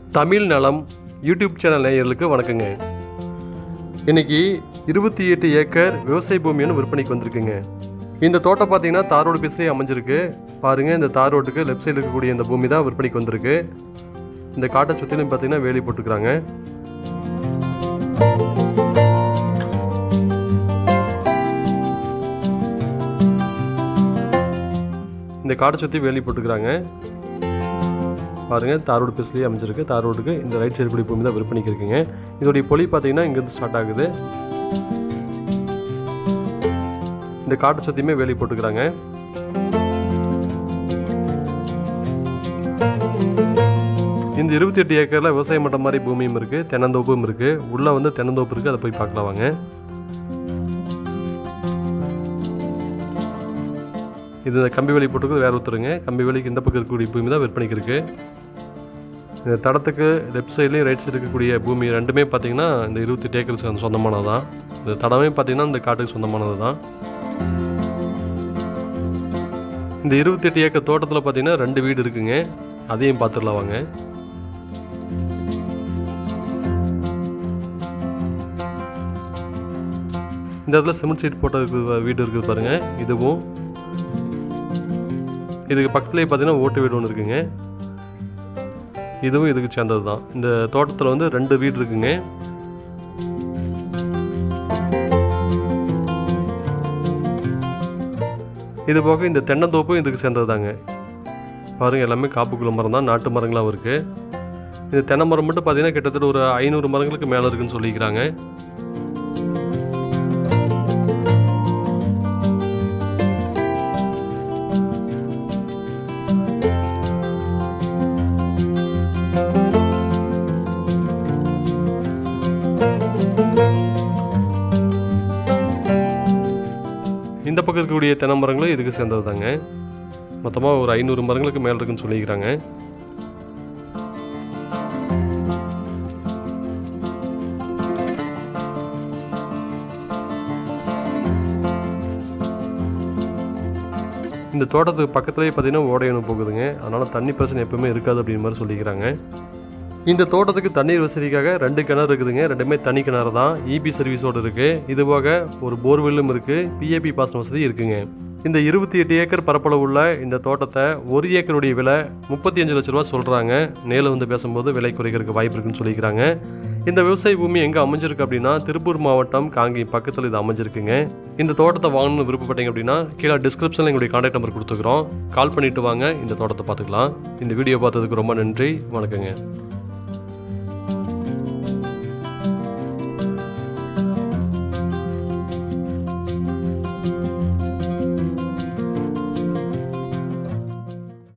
தமிழ் நலம் YouTube channel நேயர்களுக்கு வணக்கங்க இன்னைக்கு இருபத்தி எட்டு ஏக்கர் விவசாய பூமி ஒன்று விற்பனைக்கு வந்திருக்குங்க இந்த தோட்டம் பார்த்தீங்கன்னா தார் ரோடு பேஸ்லேயே அமைஞ்சிருக்கு பாருங்கள் இந்த தார் ரோட்டுக்கு லெஃப்ட் சைடில் இருக்கக்கூடிய இந்த பூமி தான் விற்பனைக்கு வந்திருக்கு இந்த காட்டை சுற்றிலும் பார்த்தீங்கன்னா வேலி போட்டுக்கிறாங்க இந்த காட்டை சுற்றி வேலி போட்டுக்கிறாங்க பாருங்கள் தார் ரோடு பேஸ்லேயே அமைஞ்சிருக்கு தார் ரோடுக்கு இந்த ரைட் சைடு கூடிய பூமி தான் விற்பனைக்கு இருக்குங்க இதோடைய பொலி பார்த்தீங்கன்னா இங்கேருந்து ஸ்டார்ட் ஆகுது இந்த காட்டை சுற்றியுமே வேலி போட்டுக்கிறாங்க இந்த இருபத்தி எட்டு ஏக்கரில் விவசாயம் பண்ணுற மாதிரி பூமியும் இருக்குது தென்னந்தோப்பும் இருக்குது உள்ளே வந்து தென்னந்தோப்பு இருக்குது அதை போய் பார்க்கலாம் வாங்க இது இந்த கம்பி வேலி போட்டுருக்கு வேற ஒருத்தருங்க கம்பி வேலிக்கு இந்த பக்கம் இருக்கக்கூடிய பூமி தான் விற்பனைக்கு இருக்குது இந்த தடத்துக்கு லெஃப்ட் சைட்லேயும் ரைட் சைடு இருக்கக்கூடிய பூமி ரெண்டுமே பார்த்தீங்கன்னா இந்த இருபத்தெட்டு ஏக்கர்ஸ் சொந்தமானது தான் இந்த தடமே பார்த்தீங்கன்னா இந்த காட்டுக்கு சொந்தமானது தான் இந்த இருபத்தெட்டு ஏக்கர் தோட்டத்தில் பார்த்தீங்கன்னா ரெண்டு வீடு இருக்குங்க அதையும் பார்த்துடலாம் வாங்க இந்த இடத்துல சிமெண்ட் சீட் போட்ட இருக்குது வீடு இருக்குது பாருங்க இதுவும் இதுக்கு பக்கத்துலேயே பார்த்தீங்கன்னா ஓட்டு வீடு ஒன்று இருக்குங்க இதுவும் இதுக்கு சேர்ந்தது தான் இந்த தோட்டத்தில் வந்து ரெண்டு வீடு இருக்குங்க இது போக இந்த தென்னந்தோப்பும் இதுக்கு சேர்ந்தது தாங்க பாருங்கள் எல்லாமே காப்புக்குள்ள மரம் தான் நாட்டு மரங்களாகவும் இருக்குது இந்த தென்னை மரம் மட்டும் பார்த்தீங்கன்னா கிட்டத்தட்ட ஒரு ஐநூறு மரங்களுக்கு மேலே இருக்குன்னு சொல்லிக்கிறாங்க இந்த பக்கம் இருக்கக்கூடிய தென்னை மரங்களும் இதுக்கு சேர்ந்தது தாங்க மொத்தமாக ஒரு ஐநூறு மரங்களுக்கு மேலே இருக்குன்னு சொல்லிக்கிறாங்க இந்த தோட்டத்துக்கு பக்கத்துலேயே பார்த்தீங்கன்னா ஓடையணு போகுதுங்க அதனால் தண்ணி பிரச்சனை எப்பவுமே இருக்காது அப்படின்ற மாதிரி சொல்லிக்கிறாங்க இந்த தோட்டத்துக்கு தண்ணீர் வசதிக்காக ரெண்டு கிணறு இருக்குதுங்க ரெண்டுமே தனி கிணறு தான் இபி சர்வீஸோடு இருக்குது இது போக ஒரு போர்வெல்லும் இருக்குது பிஏபி பாசன வசதி இருக்குங்க இந்த இருபத்தி எட்டு ஏக்கர் பரப்பளவு உள்ள இந்த தோட்டத்தை ஒரு ஏக்கருடைய விலை முப்பத்தி அஞ்சு லட்ச ரூபா சொல்கிறாங்க நேரில் வந்து பேசும்போது விலை குறைக்கிறதுக்கு வாய்ப்பு இருக்குன்னு சொல்லிக்கிறாங்க இந்த விவசாய பூமி எங்கே அமைஞ்சிருக்கு அப்படின்னா திருப்பூர் மாவட்டம் காங்கி பக்கத்தில் இது அமைஞ்சிருக்குங்க இந்த தோட்டத்தை வாங்கணும்னு விருப்பப்பட்டீங்க அப்படின்னா கீழே டிஸ்கிரிப்ஷனில் எங்களுடைய கான்டாக்ட் நம்பர் கொடுத்துக்கிறோம் கால் பண்ணிட்டு வாங்க இந்த தோட்டத்தை பார்த்துக்கலாம் இந்த வீடியோ பார்த்ததுக்கு ரொம்ப நன்றி வணக்கங்க